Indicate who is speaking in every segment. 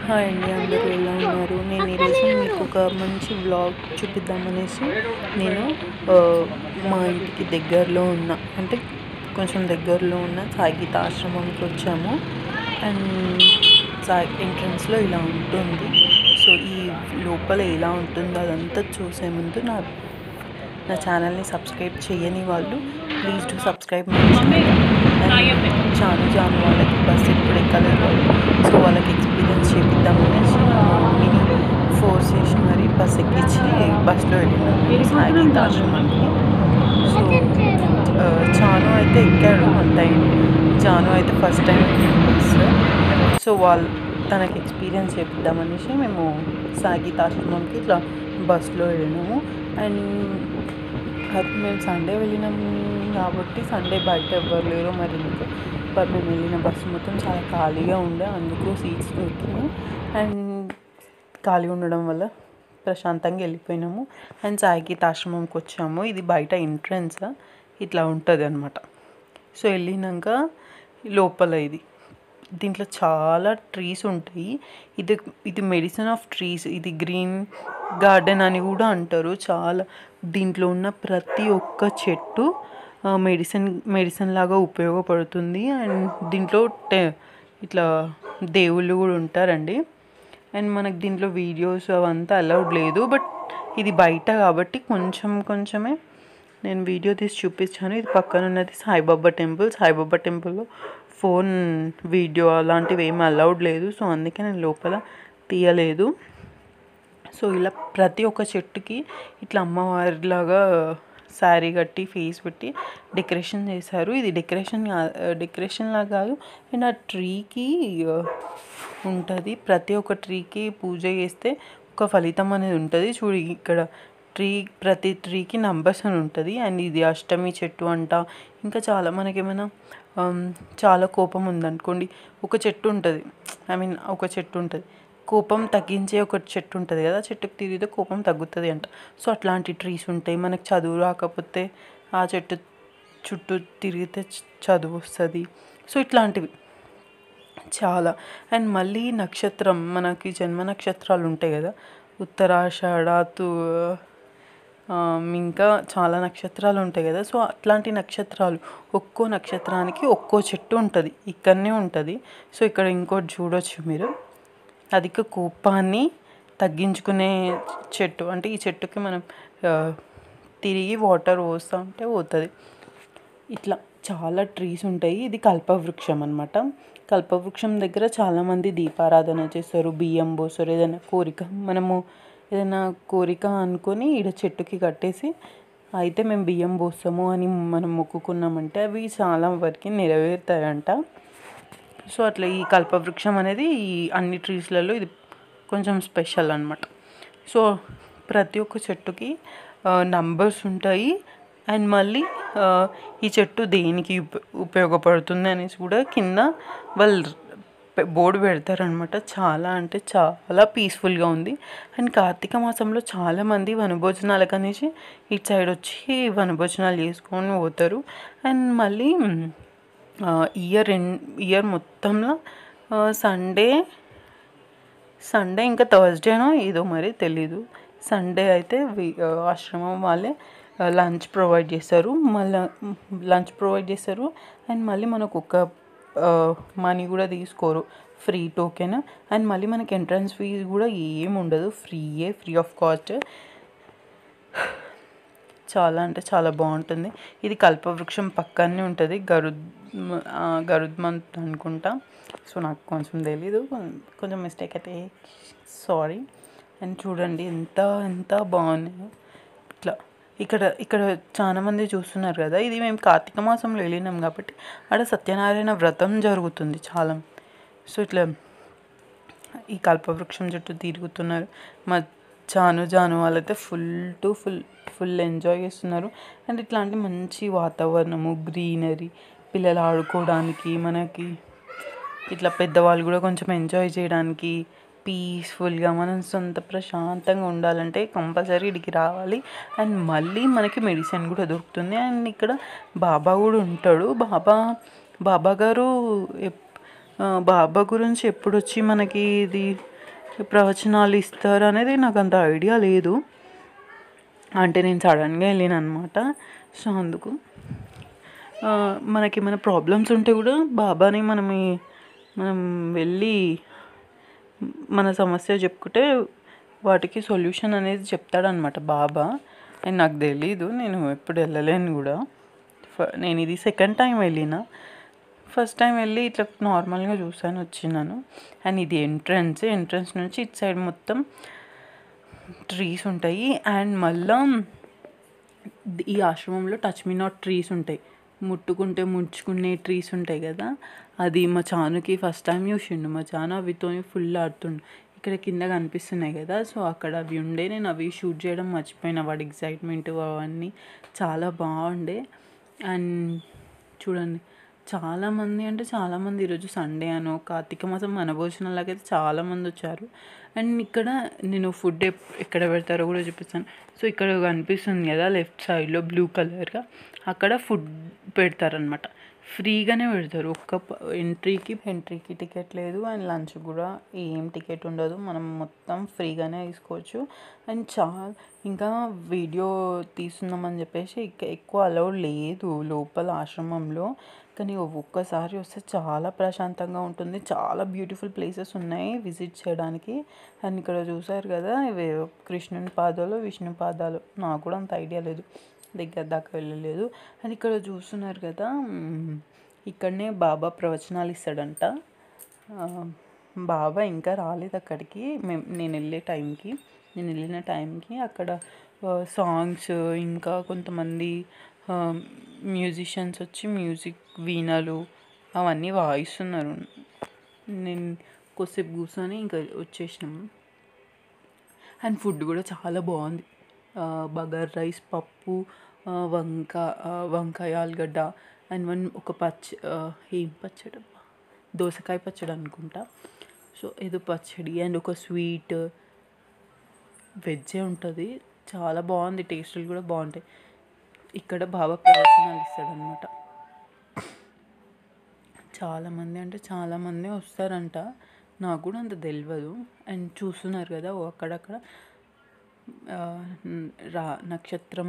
Speaker 1: Hi అండి అందరూ ఎలా ఉన్నారు నేను ఈరోజు మీకు ఒక మంచి బ్లాగ్ చూపిద్దామనేసి నేను ఆ, మా ఇంటికి దగ్గరలో ఉన్న అంటే కొంచెం దగ్గరలో ఉన్న సాయిగీత ఆశ్రమంకి వచ్చాము అండ్ సాయి ఎంట్రన్స్లో ఇలా ఉంటుంది సో ఈ లోపల ఎలా ఉంటుందో అదంతా చూసే ముందు నా నా ఛానల్ని సబ్స్క్రైబ్ చేయని వాళ్ళు please to subscribe Chanu Janu వాళ్ళకి బస్ ఎప్పుడు ఎక్కలేదు వాళ్ళు సో వాళ్ళకి ఎక్స్పీరియన్స్ చేపిద్దామనేసి మా మమ్మీని ఫోర్స్ చేసి మరి బస్ ఎక్కించి బస్లో వెళ్ళినాము సాయిగీత ఆశ్రమానికి సో ఆ, చాను అయితే ఎక్కాడు వన్ టైం జాను అయితే ఫస్ట్ టైం బస్ సో వాళ్ళు తనకి ఎక్స్పీరియన్స్ చేపిద్దామనేసి మేము సాగీత ఆశ్రమంకి ఇట్లా బస్లో వెళ్ళినాము అండ్ అది మేము సండే వెళ్ళినాం కాబట్టి సండే బయట ఎవ్వరు లేరు మరి ఎందుకు బట్ మేము వెళ్ళిన బస్సు మొత్తం చాలా ఖాళీగా ఉండే అందుకు సీట్స్ దొరికినాయి అండ్ ఖాళీ ఉండడం వల్ల ప్రశాంతంగా వెళ్ళిపోయినాము అండ్ సాయిగీత ఆశ్రమంకి వచ్చాము ఇది బయట ఎంట్రన్స్ ఇట్లా ఉంటుంది అనమాట సో వెళ్ళినాక లోపల ఇది దీంట్లో చాలా ట్రీస్ ఉంటాయి ఇది ఇది మెడిసిన్ ఆఫ్ ట్రీస్ ఇది గ్రీన్ గార్డెన్ అని కూడా అంటారు చాలా దీంట్లో ఉన్న ప్రతి ఒక్క చెట్టు మెడిసిన్ మెడిసిన్ లాగా ఉపయోగపడుతుంది అండ్ దీంట్లో టె ఇట్లా దేవుళ్ళు కూడా ఉంటారండి అండ్ మనకు దీంట్లో వీడియోస్ అవంతా అలౌడ్ లేదు బట్ ఇది బయట కాబట్టి కొంచెం కొంచెమే నేను వీడియో తీసి చూపించాను ఇది పక్కన ఉన్నది సాయిబాబా టెంపుల్ సాయిబాబా టెంపుల్లో ఫోన్ వీడియో అలాంటివి ఏమీ అలౌడ్ లేదు సో అందుకే నేను లోపల తీయలేదు సో ఇలా ప్రతి ఒక్క చెట్టుకి ఇట్లా అమ్మవారిలాగా శారీ కట్టి ఫేస్ పెట్టి డెకరేషన్ చేశారు ఇది డెకరేషన్ డెకరేషన్ లాగా కాదు అండ్ ఆ ట్రీకి ఉంటుంది ప్రతి ఒక్క ట్రీకి పూజ చేస్తే ఒక ఫలితం అనేది ఉంటుంది చూడు ఇక్కడ ట్రీ ప్రతి ట్రీకి నంబర్స్ అని ఉంటుంది అండ్ ఇది అష్టమి చెట్టు అంట ఇంకా చాలా మనకేమైనా ఆమ్, చాలా కోపం ఉందనుకోండి ఒక చెట్టు ఉంటుంది ఐ మీన్ ఒక చెట్టు ఉంటుంది కోపం తగ్గించే ఒక చెట్టు ఉంటుంది కదా చెట్టుకు తిరిగితే కోపం తగ్గుతుంది అంట సో అట్లాంటి ట్రీస్ ఉంటాయి మనకు చదువు రాకపోతే ఆ చెట్టు చుట్టూ తిరిగితే చ- చదువు వస్తుంది సో ఇట్లాంటివి చాలా అండ్ మళ్ళీ నక్షత్రం మనకి జన్మ నక్షత్రాలు ఉంటాయి కదా ఉత్తరాషాఢ తు ఆ, ఇంకా చాలా నక్షత్రాలు ఉంటాయి కదా సో అట్లాంటి నక్షత్రాలు ఒక్కో నక్షత్రానికి ఒక్కో చెట్టు ఉంటుంది ఇక్కడనే ఉంటుంది సో ఇక్కడ ఇంకోటి చూడొచ్చు మీరు అధిక కోపాన్ని తగ్గించుకునే చెట్టు అంటే ఈ చెట్టుకి మనం ఆ, తిరిగి వాటర్ పోస్తూ ఉంటే పోతుంది ఇట్లా చాలా ట్రీస్ ఉంటాయి ఇది కల్పవృక్షం అనమాట కల్పవృక్షం దగ్గర చాలామంది దీపారాధన చేస్తారు బియ్యం పోస్తారు ఏదైనా కోరిక మనము ఏదైనా కోరిక అనుకొని ఈడ చెట్టుకి కట్టేసి అయితే మేము బియ్యం పోస్తాము అని మనం మొక్కుకున్నామంటే అవి చాలా వరకు నెరవేరుతాయంట సో అట్లా ఈ కల్పవృక్షం అనేది ఈ అన్ని ట్రీస్లలో ఇది కొంచెం స్పెషల్ అనమాట సో ప్రతి ఒక్క చెట్టుకి నంబర్స్ ఉంటాయి అండ్ మళ్ళీ ఆ, ఈ చెట్టు దేనికి ఉప- ఉపయోగపడుతుంది అనేసి కూడా కింద వాళ్ళు పె- బోర్డు పెడతారనమాట చాలా అంటే చాలా పీస్ఫుల్గా ఉంది అండ్ కార్తీక మాసంలో చాలామంది వనభోజనాలకు అనేసి ఇటు సైడ్ వచ్చి వనభోజనాలు చేసుకొని పోతారు అండ్ మళ్ళీ ఇయర్ ఎన్ ఇయర్ మొత్తంలో సండే సండే ఇంకా థర్స్డేనో ఏదో మరి తెలీదు సండే అయితే వి- ఆ, ఆశ్రమం వాళ్ళే లంచ్ ప్రొవైడ్ చేస్తారు మళ్ళీ లంచ్ ప్రొవైడ్ చేస్తారు అండ్ మళ్ళీ మనకు ఒక మనీ కూడా తీసుకోరు ఫ్రీ టోకెన్ అండ్ మళ్ళీ మనకి ఎంట్రన్స్ ఫీజు కూడా ఏం ఉండదు ఫ్రీయే ఫ్రీ ఆఫ్ కాస్ట్ చాలా అంటే చాలా బాగుంటుంది ఇది కల్పవృక్షం పక్కనే ఉంటుంది గరుద్ ఆ, గరుద్మంత్ అనుకుంటా సో నాకు కొంచెం తెలీదు కొంచెం మిస్టేక్ అయితే సారీ అండ్ చూడండి ఎంత ఎంత బాగున్నాయో ఇట్లా ఇక్కడ ఇక్కడ చాలా మంది చూస్తున్నారు కదా ఇది మేము కార్తీక మాసంలో వెళ్ళినాం కాబట్టి ఆడ సత్యనారాయణ వ్రతం జరుగుతుంది చాలా సో ఇట్లా ఈ కల్పవృక్షం చుట్టూ తిరుగుతున్నారు మా జాను జాను వాళ్ళైతే full to full full enjoy చేస్తున్నారు అండ్ ఇట్లాంటి మంచి వాతావరణము గ్రీనరీ పిల్లలు ఆడుకోవడానికి మనకి ఇట్లా పెద్దవాళ్ళు కూడా కొంచెం ఎంజాయ్ చేయడానికి పీస్ఫుల్గా మనం సొంత ప్రశాంతంగా ఉండాలంటే కంపల్సరీ ఇడికి రావాలి అండ్ మళ్ళీ మనకి మెడిసిన్ కూడా దొరుకుతుంది అండ్ ఇక్కడ బాబా కూడా ఉంటాడు బాబా బాబా గారు ఎప్- ఆ, బాబా గురించి ఎప్పుడు వచ్చి మనకి ఇది ప్రవచనాలు ఇస్తారు అనేది నాకు అంత ఐడియా లేదు అంటే నేను సడన్గా వెళ్ళాను అనమాట సో అందుకు ఆ, మనకి మన ప్రాబ్లమ్స్ ఉంటే కూడా బాబాని మనం ఈ- మనం వెళ్ళి మన సమస్య చెప్పుకుంటే వాటికి సొల్యూషన్ అనేది చెప్తాడనమాట బాబా అండ్ నాకు తెలీదు నేను ఎప్పుడు వెళ్ళలేను కూడా ఫ- నేను ఇది సెకండ్ టైం వెళ్ళిన ఫస్ట్ టైం వెళ్ళి ఇట్లా నార్మల్గా చూసాను వచ్చినాను అండ్ ఇది ఎంట్రన్స్ ఎంట్రన్స్ నుంచి ఇటు సైడ్ మొత్తం ట్రీస్ ఉంటాయి అండ్ మళ్ళా ఈ ఆశ్రమంలో టచ్ మీ నాట్ ట్రీస్ ఉంటాయి ముట్టుకుంటే ముడుచుకునే ట్రీస్ ఉంటాయి కదా అది మా చానుకి ఫస్ట్ టైం చూసిండు మా చాను అవితో ఫుల్ ఆడుతుండు ఇక్కడ కింద కనిపిస్తున్నాయి కదా సో అక్కడ అవి ఉండే నేను అవి షూట్ చేయడం మర్చిపోయిన వాడి ఎగ్జైట్మెంట్ అవన్నీ చాలా బాగుండే అండ్ చూడండి చాలామంది అంటే చాలామంది ఈరోజు సండే అనో కార్తీక మాసం మన భోజనాలకైతే చాలామంది వచ్చారు అండ్ ఇక్కడ నేను ఫుడ్ ఎక్కడ పెడతారో కూడా చూపిస్తాను సో ఇక్కడ కనిపిస్తుంది కదా లెఫ్ట్ సైడ్లో బ్లూ కలర్గా అక్కడ ఫుడ్ పెడతారనమాట ఫ్రీగానే పెడతారు ఒక్క ఎంట్రీకి ఎంట్రీకి టికెట్ లేదు అండ్ లంచ్ కూడా ఏం టికెట్ ఉండదు మనం మొత్తం ఫ్రీగానే తీసుకోవచ్చు అండ్ చాలా ఇంకా వీడియో తీస్తున్నామని చెప్పేసి ఇక ఎక్కువ అలౌడ్ లేదు లోపల ఆశ్రమంలో కానీ ఒక్కసారి వస్తే చాలా ప్రశాంతంగా ఉంటుంది చాలా బ్యూటిఫుల్ ప్లేసెస్ ఉన్నాయి విజిట్ చేయడానికి అండ్ ఇక్కడ చూసారు కదా ఇవి కృష్ణుని పాదాలు విష్ణు పాదాలు నాకు కూడా అంత ఐడియా లేదు దగ్గర దాకా వెళ్ళలేదు అండ్ ఇక్కడ చూస్తున్నారు కదా మ్, ఇక్కడనే బాబా ప్రవచనాలు ఇస్తాడంట ఆ, బాబా ఇంకా రాలేదు అక్కడికి మేము నేను వెళ్ళే టైంకి నేను వెళ్ళిన టైంకి అక్కడ సాంగ్స్ ఇంకా కొంతమంది మ్యూజిషియన్స్ వచ్చి మ్యూజిక్ వీణలు అవన్నీ వాయిస్తున్నారు నేను కొద్దిసేపు కూర్చొని ఇంకా వచ్చేసినాము అండ్ ఫుడ్ కూడా చాలా బాగుంది ఆ, బగార్ రైస్ పప్పు ఆ, వంక ఆ, వంకాయ ఆలుగడ్డ అండ్ వన్ ఒక పచ్చ ఆ, ఏం పచ్చడి అబ్బా? దోసకాయ పచ్చడి అనుకుంటా సో ఏదో పచ్చడి అండ్ ఒక స్వీట్ వెజ్జే ఉంటుంది చాలా బాగుంది టేస్టులు కూడా బాగుంటాయి ఇక్కడ బాబా ప్రవచనాలు ఇస్తాడనమాట చాలామంది అంటే చాలామంది వస్తారంట నాకు కూడా అంత తెలియదు అండ్ చూస్తున్నారు కదా ఓ అక్కడక్కడ ఆ, రా నక్షత్రం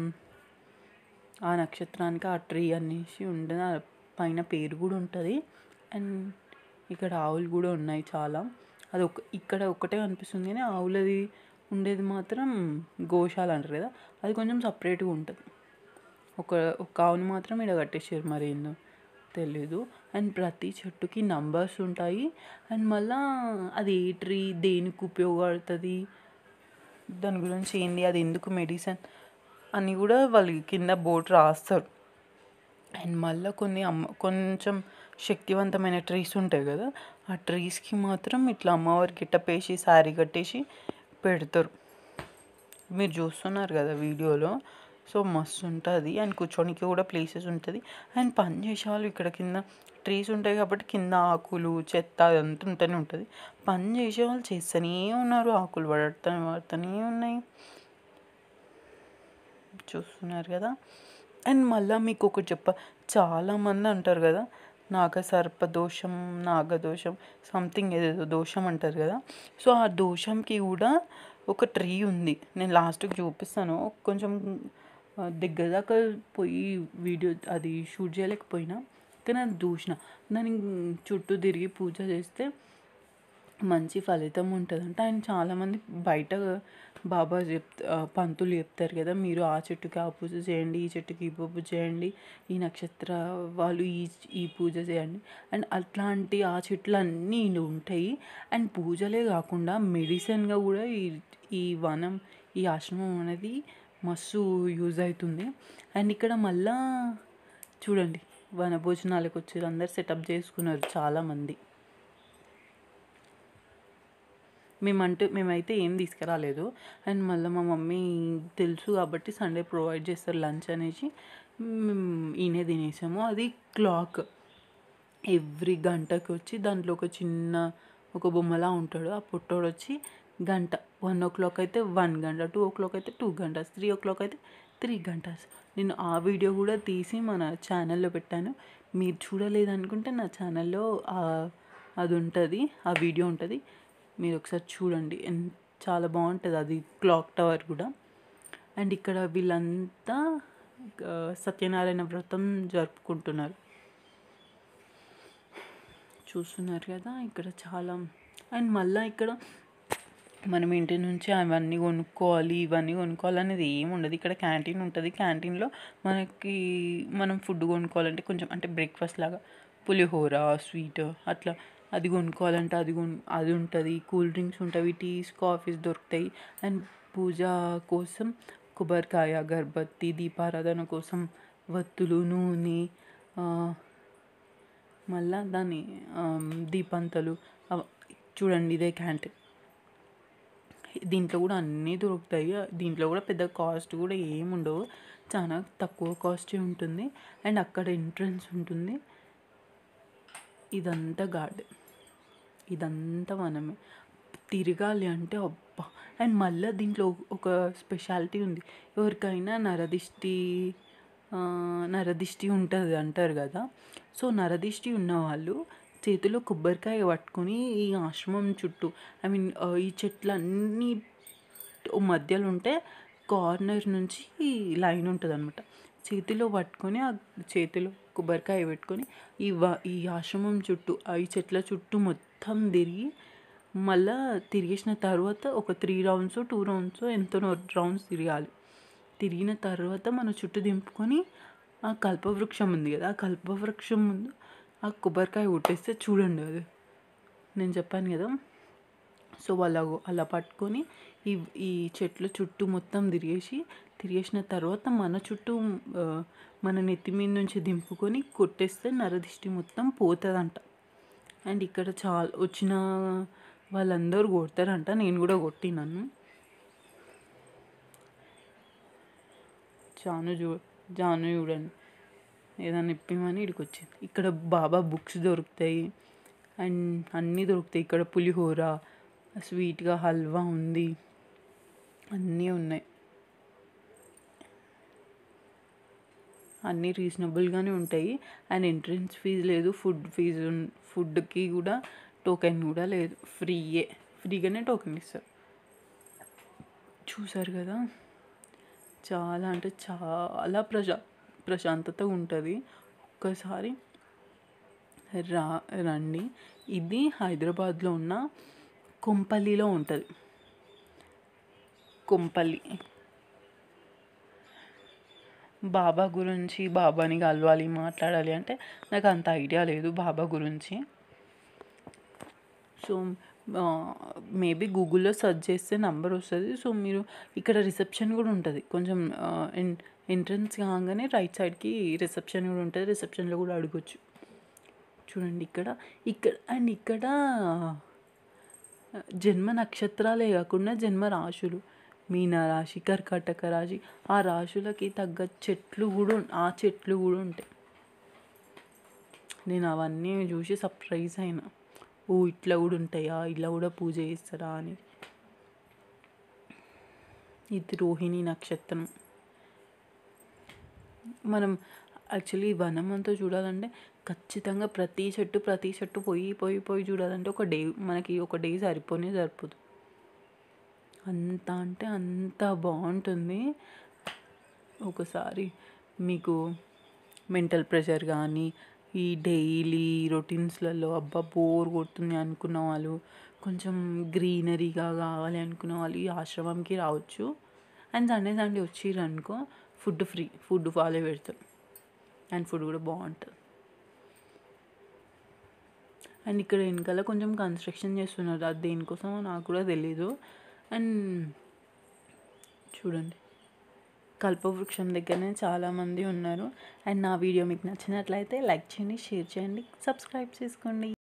Speaker 1: ఆ నక్షత్రానికి ఆ ట్రీ అనేసి ఉంటుంది ఆ పైన పేరు కూడా ఉంటుంది అండ్ ఇక్కడ ఆవులు కూడా ఉన్నాయి చాలా అది ఒక ఇక్కడ ఒకటే కనిపిస్తుంది కానీ ఆవులది ఉండేది మాత్రం గోశాల అంటారు కదా అది కొంచెం సపరేట్గా ఉంటుంది ఒక ఒక ఆవుని మాత్రం ఇక్కడ కట్టేసారు మరి ఏందో తెలీదు అండ్ ప్రతి చెట్టుకి నంబర్స్ ఉంటాయి అండ్ మళ్ళా అది ఏ ట్రీ దేనికి ఉపయోగపడుతుంది దాని గురించి ఏంది అది ఎందుకు మెడిసిన్ అని కూడా వాళ్ళు కింద బోర్డు రాస్తారు అండ్ మళ్ళీ కొన్ని అమ్మ కొంచెం శక్తివంతమైన ట్రీస్ ఉంటాయి కదా ఆ ట్రీస్కి మాత్రం ఇట్లా అమ్మవారి గిట్టపేసి శారీ కట్టేసి పెడతారు మీరు చూస్తున్నారు కదా వీడియోలో సో మస్తు ఉంటుంది అండ్ కూర్చోనికి కూడా ప్లేసెస్ ఉంటుంది అండ్ పని చేసే వాళ్ళు ఇక్కడ కింద ట్రీస్ ఉంటాయి కాబట్టి కింద ఆకులు చెత్త అదంతా ఉంటూనే ఉంటుంది పని చేసే వాళ్ళు చేస్తూనే ఉన్నారు ఆకులు పడతానే పడుతూనే ఉన్నాయి చూస్తున్నారు కదా అండ్ మళ్ళీ మీకు ఒకటి చెప్ప చాలామంది అంటారు కదా నాగసర్ప దోషం నాగదోషం సంథింగ్ ఏదేదో దోషం అంటారు కదా సో ఆ దోషంకి కూడా ఒక ట్రీ ఉంది నేను లాస్ట్కి చూపిస్తాను కొంచెం ఆ, దగ్గర దాకా పోయి వీడియో అది షూట్ చేయలేకపోయినా కానీ అది చూసిన దాని చుట్టూ తిరిగి పూజ చేస్తే మంచి ఫలితం ఉంటుందంట అండ్ చాలామంది బయట బాబా చెప్ ఆ, పంతులు చెప్తారు కదా మీరు ఆ చెట్టుకి ఆ పూజ చేయండి ఈ చెట్టుకి ఈ పూజ చేయండి ఈ నక్షత్ర వాళ్ళు ఈ ఈ పూజ చేయండి అండ్ అట్లాంటి ఆ చెట్లు అన్నీ ఈడ ఉంటాయి అండ్ పూజలే కాకుండా మెడిసిన్గా కూడా ఈ ఈ వనం ఈ ఆశ్రమం అనేది మస్తు యూజ్ అవుతుంది అండ్ ఇక్కడ మళ్ళా చూడండి వన భోజనాలకు వచ్చారు అందరు సెటప్ చేసుకున్నారు చాలామంది మేమంటే మేమైతే ఏం తీసుకురాలేదు అండ్ మళ్ళీ మా మమ్మీ తెలుసు కాబట్టి సండే ప్రొవైడ్ చేస్తారు లంచ్ అనేసి మేము ఈయనే తినేసాము అది క్లాక్ ఎవ్రీ గంటకి వచ్చి దాంట్లో ఒక చిన్న ఒక బొమ్మలా ఉంటాడు ఆ పుట్టోడు వచ్చి గంట వన్ ఓ క్లాక్ అయితే వన్ గంట టూ ఓ క్లాక్ అయితే టూ గంటస్ త్రీ ఓ క్లాక్ అయితే త్రీ గంటస్ నేను ఆ వీడియో కూడా తీసి మన ఛానల్లో పెట్టాను మీరు చూడలేదనుకుంటే నా ఛానల్లో ఆ- అది ఉంటుంది ఆ వీడియో ఉంటుంది మీరు ఒకసారి చూడండి ఎన్- చాలా బాగుంటుంది అది క్లాక్ టవర్ కూడా అండ్ ఇక్కడ వీళ్ళంతా ఆ, సత్యనారాయణ వ్రతం జరుపుకుంటున్నారు చూస్తున్నారు కదా ఇక్కడ చాలా అండ్ మళ్ళీ ఇక్కడ మనం ఇంటి నుంచి అవన్నీ కొనుక్కోవాలి ఇవన్నీ కొనుక్కోవాలి అనేది ఏమి ఉండదు ఇక్కడ క్యాంటీన్ ఉంటుంది క్యాంటీన్లో మనకి మనం ఫుడ్ కొనుక్కోవాలంటే కొంచెం అంటే బ్రేక్ఫాస్ట్ లాగా పులిహోర స్వీట్ అట్లా అది కొనుక్కోవాలంటే అది కొను అది ఉంటుంది కూల్ డ్రింక్స్ ఉంటాయి టీస్ కాఫీస్ దొరుకుతాయి అండ్ పూజ కోసం కొబ్బరికాయ అగరబత్తి దీపారాధన కోసం వత్తులు నూనె ఆ, మళ్ళా దాని ఆమ్, దీపంతలు అవ- చూడండి ఇదే క్యాంటీన్ దీంట్లో కూడా అన్నీ దొరుకుతాయి దీంట్లో కూడా పెద్ద కాస్ట్ కూడా ఏమి ఉండవు చాలా తక్కువ కాస్టే ఉంటుంది అండ్ అక్కడ ఎంట్రన్స్ ఉంటుంది ఇదంతా గార్డెన్ ఇదంతా మనమే తిరగాలి అంటే అబ్బా అండ్ మళ్ళీ దీంట్లో ఒక స్పెషాలిటీ ఉంది ఎవరికైనా నరదిష్టి ఆ, నరదిష్టి ఉంటుంది అంటారు కదా సో నరదిష్టి ఉన్నవాళ్ళు చేతిలో కొబ్బరికాయ పట్టుకొని ఈ ఆశ్రమం చుట్టూ ఐ మీన్ ఈ చెట్లన్నీ మధ్యలో ఉంటే కార్నర్ నుంచి లైన్ ఉంటుంది అనమాట చేతిలో పట్టుకొని ఆ చేతిలో కొబ్బరికాయ పెట్టుకొని ఈ వ- ఈ ఆశ్రమం చుట్టూ ఆ ఈ చెట్ల చుట్టూ మొత్తం తిరిగి మళ్ళా తిరిగేసిన తర్వాత ఒక త్రీ రౌండ్స్ టూ రౌండ్స్ ఎంతో రౌండ్స్ తిరగాలి తిరిగిన తర్వాత మన చుట్టూ దింపుకొని ఆ కల్పవృక్షం ఉంది కదా ఆ కల్పవృక్షం ముందు ఆ కొబ్బరికాయ కొట్టేస్తే చూడండి అది నేను చెప్పాను కదా సో అలా అలా పట్టుకొని ఈ ఈ చెట్ల చుట్టూ మొత్తం తిరిగేసి తిరిగేసిన తర్వాత మన చుట్టూ ఆ, మన నెత్తి మీద నుంచి దింపుకొని కొట్టేస్తే నరదిష్టి మొత్తం పోతుందంట అండ్ ఇక్కడ చాలా వచ్చిన వాళ్ళందరూ కొడతారంట నేను కూడా కొట్టినాను జాను చూ జాను చూడండి ఏదైనా ఇప్పిమని ఇక్కడికి వచ్చింది ఇక్కడ బాబా బుక్స్ దొరుకుతాయి అండ్ అన్నీ దొరుకుతాయి ఇక్కడ పులిహోర స్వీట్గా హల్వా ఉంది అన్నీ ఉన్నాయి అన్నీ రీజనబుల్గానే ఉంటాయి అండ్ ఎంట్రన్స్ ఫీజు లేదు ఫుడ్ ఫీజు ఫుడ్కి కూడా టోకెన్ కూడా లేదు ఫ్రీయే ఫ్రీగానే టోకెన్ ఇస్తారు చూసారు కదా చాలా అంటే చాలా ప్రశా ప్రశాంతత ఉంటుంది ఒక్కసారి రా రండి ఇది హైదరాబాద్లో ఉన్న కొంపల్లిలో ఉంటుంది కొంపల్లి బాబా గురించి బాబాని కలవాలి మాట్లాడాలి అంటే నాకు అంత ఐడియా లేదు బాబా గురించి సో మేబీ గూగుల్లో సెర్చ్ చేస్తే నంబర్ వస్తుంది సో మీరు ఇక్కడ రిసెప్షన్ కూడా ఉంటుంది కొంచెం ఎంట్రన్స్ కాగానే రైట్ సైడ్కి రిసెప్షన్ కూడా ఉంటుంది రిసెప్షన్లో కూడా అడగొచ్చు చూడండి ఇక్కడ ఇక్కడ అండ్ ఇక్కడ జన్మ నక్షత్రాలే కాకుండా జన్మ రాశులు మీన రాశి కర్కాటక రాశి ఆ రాశులకి తగ్గ చెట్లు కూడా ఉన్- ఆ చెట్లు కూడా ఉంటాయి నేను అవన్నీ చూసి సర్ప్రైజ్ అయినా ఓ ఇట్లా కూడా ఉంటాయా ఇలా కూడా పూజ చేస్తారా అని ఇది రోహిణి నక్షత్రం మనం యాక్చువల్లీ ఈ వనం అంతా చూడాలంటే ఖచ్చితంగా ప్రతి చెట్టు ప్రతి చెట్టు పోయి పోయి పోయి చూడాలంటే ఒక డే మనకి ఒక డే సరిపోనే సరిపోదు అంత అంటే అంత బాగుంటుంది ఒకసారి మీకు మెంటల్ ప్రెషర్ కానీ ఈ డైలీ రొటీన్స్లలో అబ్బా బోర్ కొడుతుంది అనుకున్న వాళ్ళు కొంచెం గ్రీనరీగా కావాలి అనుకున్న వాళ్ళు ఈ ఆశ్రమంకి రావచ్చు అండ్ సండే సండే వచ్చిర్రు అనుకో ఫుడ్ ఫ్రీ ఫుడ్ ఫాలో పెడతారు అండ్ ఫుడ్ కూడా బాగుంటుంది అండ్ ఇక్కడ వెనకాల కొంచెం కన్స్ట్రక్షన్ చేస్తున్నారు అది దేనికోసమో నాకు కూడా తెలీదు అండ్ చూడండి కల్పవృక్షం దగ్గరనే చాలామంది ఉన్నారు అండ్ నా వీడియో మీకు నచ్చినట్లయితే లైక్ చేయండి షేర్ చేయండి సబ్స్క్రైబ్ చేసుకోండి